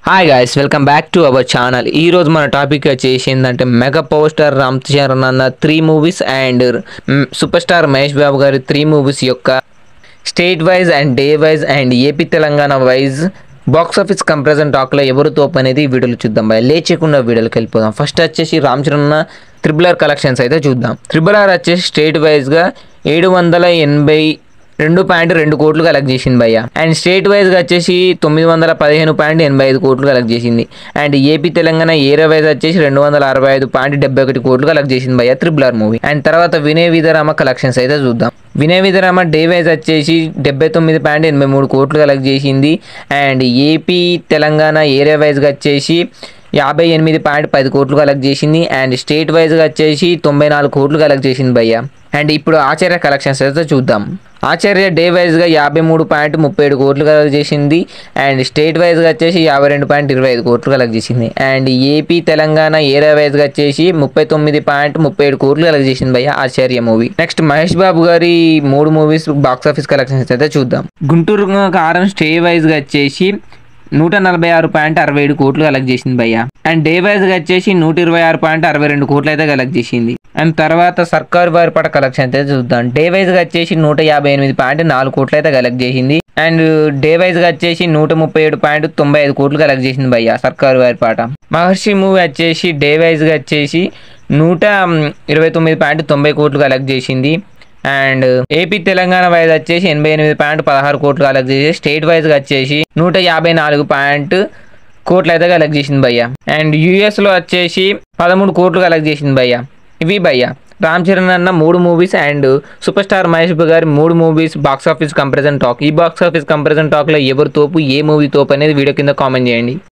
hi guys welcome back to our channel ఈ రోజు మన టాపిక్ వచ్చేసి ఏంటంటే mega power star Ram Charan అన్న three movies and super star Mahesh Babu గారి త్రీ మూవీస్ యొక్క state wise and day wise and AP Telangana wise box office comparison టాక్లో ఎవరు తోపు అనేది ఈ వీడియోలో చూద్దాం భయ లేచకుండా వీడియోకి వెళ్ళిపోదాం ఫస్ట్ వచ్చేసి రామ్ చరణ్ అన్న త్రిబుల్ ఆర్ కలెక్షన్స్ అయితే చూద్దాం త్రిబుల్ ఆర్ వచ్చేసి స్టేట్ వైజ్గా ఏడు వందల ఎనభై రెండు పాయింట్ రెండు కోట్లు కలెక్ట్ చేసింది భయ్య అండ్ స్టేట్ వైజ్గా వచ్చేసి తొమ్మిది వందల పదిహేను పాయింట్ ఎనభై ఐదు కోట్లు కలెక్ట్ చేసింది and AP Telangana area wise వచ్చేసి రెండు వందల అరవై ఐదు పాయింట్ డెబ్బై ఒకటి కోట్లు కలెక్ట్ చేసింది భయ్య త్రిబుల్ ఆర్ మూవీ అండ్ తర్వాత వినయ్ విధరామ కలెక్షన్స్ అయితే చూద్దాం వినయ్ విధరామ డే వైజ్ వచ్చేసి డెబ్బై తొమ్మిది పాయింట్ ఎనభై మూడు కోట్లు కలెక్ట్ చేసింది అండ్ ఏపీ తెలంగాణ ఏరియా వైజ్గా వచ్చేసి యాభై ఎనిమిది పాయింట్ పది కోట్లు కలెక్ట్ చేసింది అండ్ స్టేట్ వైజ్గా వచ్చేసి తొంభై నాలుగు కోట్లు కలెక్ట్ చేసింది భయ్య అండ్ ఇప్పుడు ఆచార్య కలెక్షన్స్ అయితే చూద్దాం ఆచార్య డే వైజ్గా యాభై మూడు పాయింట్ ముప్పై ఏడు కోట్లు కలెక్ట్ చేసింది అండ్ స్టేట్ వైజ్గా వచ్చేసి యాభై రెండు పాయింట్ ఇరవై ఐదు కోట్లు కలెక్ట్ చేసింది అండ్ ఏపీ తెలంగాణ ఏరియా వైజ్గా వచ్చేసి ముప్పై తొమ్మిది పాయింట్ ముప్పై ఏడు కోట్లు కలెక్ట్ చేసింది భయ్య ఆచార్య మూవీ నెక్స్ట్ మహేష్ బాబు గారి మూడు మూవీస్ బాక్స్ ఆఫీస్ కలెక్షన్స్ అయితే చూద్దాం గుంటూరు కారం స్టే వైజ్గా వచ్చేసి నూట నలభై ఆరు పాయింట్ అరవై ఏడు కోట్లు కలెక్ట్ చేసింది భయ్య అండ్ డే వైజ్గా వచ్చేసి నూట ఇరవై ఆరు పాయింట్ అరవై రెండు కోట్లు అయితే కలెక్ట్ చేసింది అండ్ తర్వాత సర్కార్ వారి పట కలెక్షన్ అయితే చూద్దాం డే వైజ్గా వచ్చేసి నూట యాభై ఎనిమిది పాయింట్ నాలుగు కోట్లు అయితే కలెక్ట్ చేసింది అండ్ డే వైజ్గా వచ్చేసి నూట ముప్పై ఏడు పాయింట్ తొంభై ఐదు కోట్లు కలెక్ట్ చేసింది భయ్య సర్కార్ వారి పాట మహర్షి మూవీ వచ్చేసి డే వైజ్గా వచ్చేసి నూట ఇరవై తొమ్మిది పాయింట్ తొంభై కోట్లు కలెక్ట్ చేసింది అండ్ ఏపీ తెలంగాణ వైజ్ వచ్చేసి ఎనభై ఎనిమిది పాయింట్ పదహారు కోట్లు కలెక్ట్ చేసి స్టేట్ వైజ్గా వచ్చేసి నూట యాభై నాలుగు పాయింట్ కోట్లు అయితే కలెక్ట్ చేసింది భయ్య అండ్ యూఎస్లో వచ్చేసి పదమూడు కోట్లు కలెక్ట్ చేసింది భయ్య ఇవి భయ్య రామ్ చరణ్ అన్న మూడు movies and super star Mahesh Babu గారి మూడు movies box office comparison talk ఈ బాక్స్ ఆఫీస్ కంపారిజన్ టాక్లో ఎవరు తోపు ఏ మూవీ తోపు అనేది వీడియో కింద కామెంట్ చేయండి